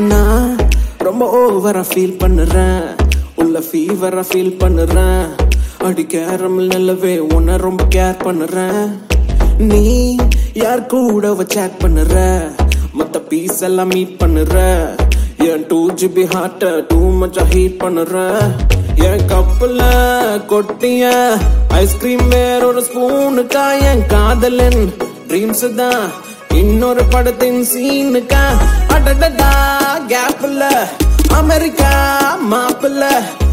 நான் ரொம்ப ஓவரா ஃபீல் பண்ணுறேன் உள்ள ஃபீவரா ஃபீல் பண்ணுறேன் அடி கேரமல் நிலவே உன்னை ரொம்ப கேர் பண்ணுறேன் நீ யார் கூட சேட் பண்ணுற மத்த பீஸ் எல்லாம் மீட் பண்ணுற என் டூ ஜிபி ஹார்ட்ட டூ மச்சா ஹீட் பண்ணுற என் கப்பல கொட்டிய ஐஸ்கிரீம் வேற ஒரு ஸ்பூனுக்கா என் காதலன் ட்ரீம்ஸ் தான் இன்னொரு படத்தின் சீனுக்கா அடடடா கேப்ல அமெரிக்கா மாப்பிள்ள